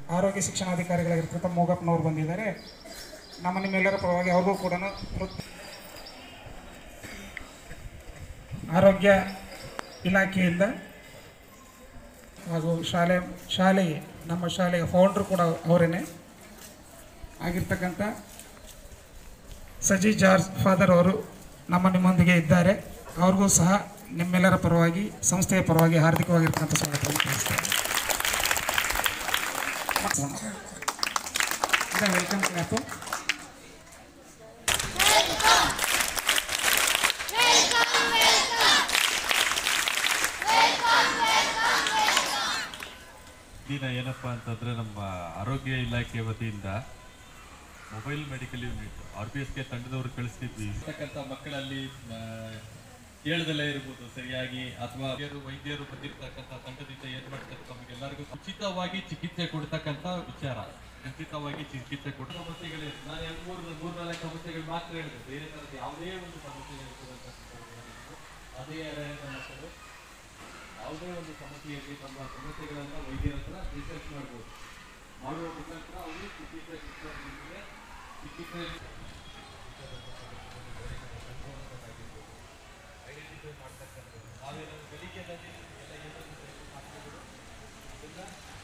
ಆರೋಗ್ಯ ಶಿಕ್ಷಣಾಧಿಕಾರಿಗಳಾಗಿರ್ತಕ್ಕಂಥ ಮೂಗಪ್ಪನವ್ರು ಬಂದಿದ್ದಾರೆ ನಮ್ಮ ನಿಮ್ಮೆಲ್ಲರ ಪರವಾಗಿ ಅವ್ರಿಗೂ ಕೂಡ ಆರೋಗ್ಯ ಇಲಾಖೆಯಿಂದ ಹಾಗೂ ಶಾಲೆ ಶಾಲೆ ನಮ್ಮ ಶಾಲೆಯ ಫೌಂಡ್ರು ಕೂಡ ಅವರೇನೆ ಆಗಿರ್ತಕ್ಕಂಥ ಸಜಿ ಜಾರ್ಜ್ ಫಾದರ್ ಅವರು ನಮ್ಮ ನಿಮ್ಮೊಂದಿಗೆ ಇದ್ದಾರೆ ಅವ್ರಿಗೂ ಸಹ ನಿಮ್ಮೆಲ್ಲರ ಪರವಾಗಿ ಸಂಸ್ಥೆಯ ಪರವಾಗಿ ಹಾರ್ದಿಕವಾಗಿರ್ತಕ್ಕಂಥ ಸ್ವಾಗತವನ್ನು ತಿಳಿಸ್ತೇನೆ ವೆಲ್ಕಮ್ ಕ್ಲಾಪು ದಿನ ಏನಪ್ಪಾ ಅಂತಂದ್ರೆ ನಮ್ಮ ಆರೋಗ್ಯ ಇಲಾಖೆ ವತಿಯಿಂದ mobile medical unit R P S K ತಂಡದವರು ಕಳಿಸ್ತಿದ್ವಿ ಇರ್ತಕ್ಕಂಥ ಮಕ್ಕಳಲ್ಲಿ ಆ, ಕೇಳದಲ್ಲೇ ಇರ್ಬೋದು ಸರಿಯಾಗಿ ಅಥವಾ ವೈದ್ಯರು ವೈದ್ಯರು ಬಂದಿರ್ತಕ್ಕಂಥ ತಂಡದಿಂದ ಏನ್ ಮಾಡ್ತಾರೆ ತಮಗೆಲ್ಲರಿಗೂ ಉಚಿತವಾಗಿ ಚಿಕಿತ್ಸೆ ಕೊಡ್ತಕ್ಕಂಥ ವಿಚಾರ ಉಚಿತವಾಗಿ ಚಿಕಿತ್ಸೆ ಕೊಟ್ಟ ಸಮಸ್ಯೆಗಳು ನಾನು ಎರಡು ಮೂರು ಮೂರು ನಾಲ್ಕು ಸಮಸ್ಯೆಗಳು ಮಾತ್ರ ಹೇಳಿದೆ ಬೇರೆ ತರದ ಯಾವುದೇ ಒಂದು ಸಮಸ್ಯೆಗಳು ಕೊಡುವಂಥದ್ದು ಅದೇ ಅರೆಹಣ ಮಕ್ಕಳು ಯಾವುದೇ ಒಂದು ಸಮಸ್ಯೆಯಲ್ಲಿ ತಮ್ಮ ಸಮಸ್ಯೆಗಳನ್ನ ವೈದ್ಯರ ಹತ್ರ ರಿಸರ್ಚ್ ಮಾಡ್ಬೋದು ಮಾಡುವ ಮುಖಾಂತರ ಅವರು ಚಿಕಿತ್ಸೆ ಕೊಡ್ತಾರೆ. ಚಿಕಿತ್ಸೆ ಐಡೆಂಟಿಫೈ ಮಾಡ್ತಕ್ಕಂಥದ್ದು ನಾವೇನು ಬೆಳಿಗ್ಗೆ ಎಲ್ಲ ಏನಾದ್ರು ಮಾತ್ರೆಗಳು ಇದನ್ನ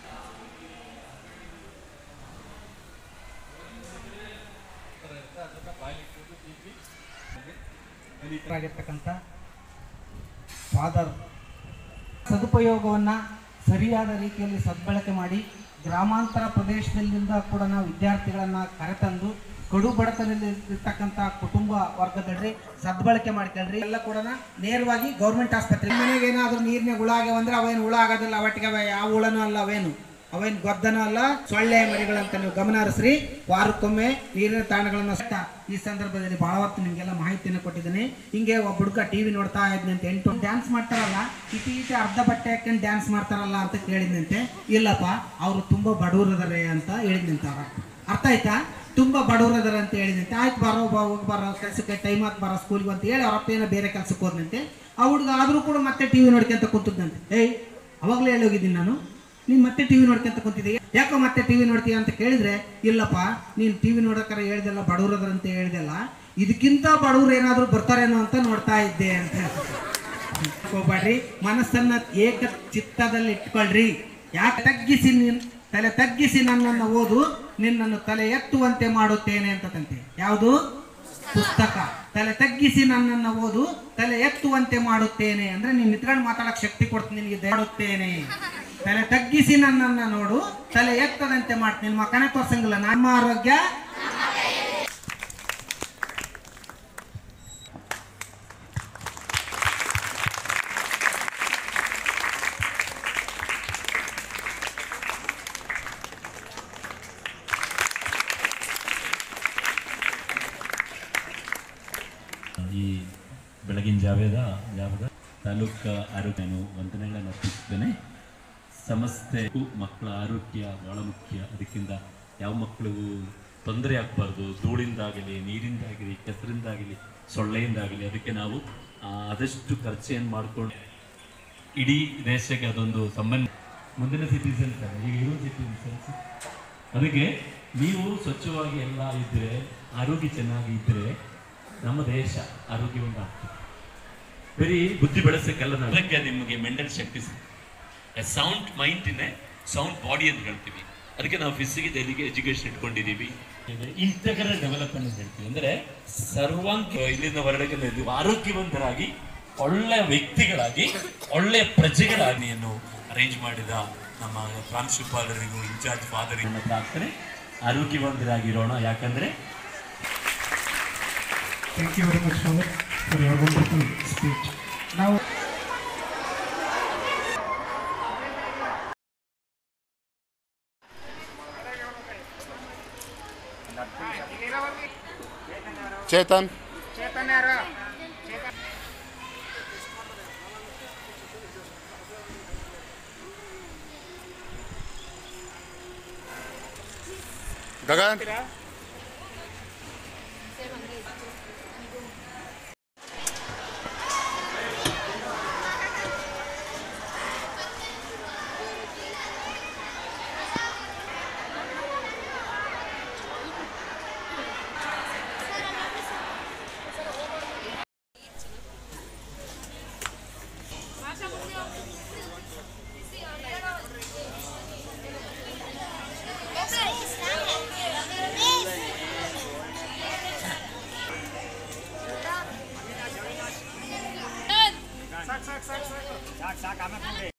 ಥರ ಇರುತ್ತೆ ಅದನ್ನ ಬಾಯಿಲಿಟ್ಟು ತಿಂದು ಆಗಿರ್ತಕ್ಕಂಥ ಫಾದರ್ ಸದುಪಯೋಗವನ್ನು ಸರಿಯಾದ ರೀತಿಯಲ್ಲಿ ಸದ್ಬಳಕೆ ಮಾಡಿ ಗ್ರಾಮಾಂತರ ಪ್ರದೇಶದಲ್ಲಿಂದ ಕೂಡ ನಾವು ವಿದ್ಯಾರ್ಥಿಗಳನ್ನು ಕರೆತಂದು ಕಡು ಬಡತನದಲ್ಲಿ ಇರ್ತಕ್ಕಂಥ ಕುಟುಂಬ ವರ್ಗದಲ್ರಿ ಸದ್ಬಳಕೆ ಮಾಡ್ಕೊಳ್ರಿ ಎಲ್ಲ ಕೂಡ ನೇರವಾಗಿ ಗೌರ್ಮೆಂಟ್ ಆಸ್ಪತ್ರೆ ಮನೆಗೆ ಏನಾದರೂ ನೀರಿನ ಹುಳ ಆಗ್ಯಾವ ಅಂದ್ರೆ ಅವೇನು ಹುಳ ಆಗೋದಿಲ್ಲ ಅವಟ್ಟಿಗೆ ಅವ ಯಾವ ಹುಳನೂ ಅಲ್ಲ ಅವೇನು ಅವೇನು ಗೊದ್ದನೂ ಅಲ್ಲ ಸೊಳ್ಳೆ ಮರಿಗಳಂತ ನೀವು ಗಮನ ಹರಿಸ್ರಿ ವಾರಕ್ಕೊಮ್ಮೆ ನೀರಿನ ತಾಣಗಳನ್ನು ಸಹ ಈ ಸಂದರ್ಭದಲ್ಲಿ ಬಹಳ ಹೊತ್ತು ನಿಮಗೆಲ್ಲ ಮಾಹಿತಿಯನ್ನು ಕೊಟ್ಟಿದ್ದೀನಿ ಹಿಂಗೆ ಒಬ್ಬ ಹುಡುಗ ಟಿವಿ ನೋಡ್ತಾ ಇದ್ನಂತೆ ಎಂಟು ಡ್ಯಾನ್ಸ್ ಮಾಡ್ತಾರಲ್ಲ ಇತ್ತೀಚೆ ಅರ್ಧ ಬಟ್ಟೆ ಹಾಕೊಂಡು ಡ್ಯಾನ್ಸ್ ಮಾಡ್ತಾರಲ್ಲ ಅಂತ ಕೇಳಿದ್ನಂತೆ ಇಲ್ಲಪ್ಪ ಅವರು ತುಂಬಾ ಬಡವರದಾರೆ ಅಂತ ಹೇಳಿದ್ನಂತೆ ಅವ್ರ ಅರ್ಥ ಆಯ್ತಾ ತುಂಬಾ ಬಡವರದಾರೆ ಅಂತ ಹೇಳಿದಂತೆ ಆಯ್ತು ಬರೋ ಬಾ ಹೋಗಿ ಬರೋ ಕೆಲಸಕ್ಕೆ ಟೈಮ್ ಆತ್ ಬರೋ ಸ್ಕೂಲ್ಗೆ ಅಂತ ಹೇಳಿ ಅವ್ರಪ್ಪ ಏನೋ ಬೇರೆ ಕೆಲಸಕ್ಕೆ ಹೋದಂತೆ ಆ ಹುಡುಗ ಆದರೂ ಕೂಡ ಮತ್ತೆ ಟಿವಿ ನೋಡ್ಕೊಂತ ಕುಂತದ್ನಂತೆ ಏಯ್ ಅವಾಗಲೇ ಹೇಳಿ ಹೋಗಿದ್ದೀನಿ ನಾನು ನೀನು ಮತ್ತೆ ಟಿವಿ ನೋಡ್ಕೊಂತ ಕುಂತಿದ್ದೆ ಯಾಕೋ ಮತ್ತೆ ಟಿವಿ ನೋಡ್ತೀಯ ಅಂತ ಕೇಳಿದ್ರೆ ಇಲ್ಲಪ್ಪ ನೀನು ಟಿವಿ ನೋಡೋಕ್ಕಾರ ಹೇಳ್ದಲ್ಲ ಬಡವ್ರದ್ರ ಅಂತ ಹೇಳ್ದಲ್ಲ ಇದಕ್ಕಿಂತ ಬಡವ್ರು ಏನಾದರೂ ಬರ್ತಾರೇನೋ ಅಂತ ನೋಡ್ತಾ ಇದ್ದೆ ಅಂತ ಹೋಗ್ಬೇಡ್ರಿ ಮನಸ್ಸನ್ನ ಏಕ ಚಿತ್ತದಲ್ಲಿ ಇಟ್ಕೊಳ್ರಿ ಯಾಕೆ ತಗ್ಗಿಸಿ ನಿನ್ ತಲೆ ತಗ್ಗಿಸಿ ನನ್ನನ್ನು ಓದು ನಿನ್ನನ್ನು ತಲೆ ಎತ್ತುವಂತೆ ಮಾಡುತ್ತೇನೆ ಅಂತಂತೆ ಯಾವುದು ಪುಸ್ತಕ ತಲೆ ತಗ್ಗಿಸಿ ನನ್ನನ್ನು ಓದು ತಲೆ ಎತ್ತುವಂತೆ ಮಾಡುತ್ತೇನೆ ಅಂದ್ರೆ ನೀನ್ ನಿತ್ಕೊಂಡು ಮಾತಾಡಕ್ ಶಕ್ತಿ ಕೊಡ್ತೀನಿ ನಿನಗೆ ದಯ ಮಾಡುತ್ತೇನೆ ತಲೆ ತಗ್ಗಿಸಿ ನನ್ನನ್ನ ನೋಡು ತಲೆ ಎತ್ತದಂತೆ ಮಾಡ್ತೀನಿ ನಿಮ್ಮ ಕಣೆ ತೋರ್ಸಂಗಿಲ್ಲ ನಮ್ಮ ಆರೋಗ್ಯ ಈ ಬೆಳಗಿನ ಜಾವೇದ ಜಾವದ ತಾಲೂಕು ಆರೋಗ್ಯ ನಾನು ವಂದನೆಗಳನ್ನು ಅರ್ಪಿಸುತ್ತೇನೆ ಸಮಸ್ತೆಗೂ ಮಕ್ಕಳ ಆರೋಗ್ಯ ಬಹಳ ಮುಖ್ಯ ಅದಕ್ಕಿಂತ ಯಾವ ಮಕ್ಕಳಿಗೂ ತೊಂದರೆ ಆಗಬಾರ್ದು ಧೂಳಿಂದಾಗಲಿ ನೀರಿಂದಾಗಲಿ ಕೆಸರಿಂದಾಗಲಿ ಸೊಳ್ಳೆಯಿಂದಾಗಲಿ ಅದಕ್ಕೆ ನಾವು ಆ, ಆದಷ್ಟು ಖರ್ಚೇನು ಮಾಡಿಕೊಂಡು ಇಡೀ ದೇಶಕ್ಕೆ ಅದೊಂದು ಸಂಬಂಧ ಮುಂದಿನ ಸಿಟಿಸನ್ಸ್ ಈಗ ಇರೋ ಸಿಟಿಸನ್ಸ್ ಅದಕ್ಕೆ ನೀವು ಸ್ವಚ್ಛವಾಗಿ ಎಲ್ಲ ಇದ್ದರೆ ಆರೋಗ್ಯ ಚೆನ್ನಾಗಿ ಇದ್ದರೆ ನಮ್ಮ ದೇಶ ಆರೋಗ್ಯವಂತ ಆಗ್ತದೆ ಬರೀ ಬುದ್ಧಿ ಬೆಳೆಸಕ್ಕೆಲ್ಲ ನಾವು ಅದಕ್ಕೆ ನಿಮಗೆ ಮೆಂಟಲ್ ಶಕ್ತಿ sound mind in sound body ಅಂತ ಹೇಳ್ತೀವಿ ಅದಕ್ಕೆ ನಾವು ಫಿಸಿಗೆ ಎಲ್ಲಿಗೆ ಎಜುಕೇಶನ್ ಇಟ್ಕೊಂಡಿದ್ದೀವಿ ಇಂಟಗರಲ್ ಡೆವಲಪ್ಮೆಂಟ್ ಅಂತ ಹೇಳ್ತೀವಿ ಅಂದ್ರೆ ಸರ್ವಾಂಗ ಇಲ್ಲಿಂದ ಹೊರಡಕ್ಕೆ ನಾವು ಆರೋಗ್ಯವಂತರಾಗಿ ಒಳ್ಳೆಯ ವ್ಯಕ್ತಿಗಳಾಗಿ ಒಳ್ಳೆಯ ಪ್ರಜೆಗಳಾಗಿ ಅರೇಂಜ್ ಮಾಡಿದ ನಮ್ಮ ಪ್ರಾಂಶುಪಾಲರಿಗೂ ಇನ್ಚಾರ್ಜ್ ಫಾದರಿಗೂ ಪ್ರಾರ್ಥನೆ ಆರೋಗ್ಯವಂತರಾಗಿರೋಣ ಯಾಕಂದ್ರೆ thank you very much father for your wonderful speech ನಾವು ಚೇತನ್ ಗಗನ್ ಸಾಕು ಸಾಕು ಸಾಕು ಸಾಕು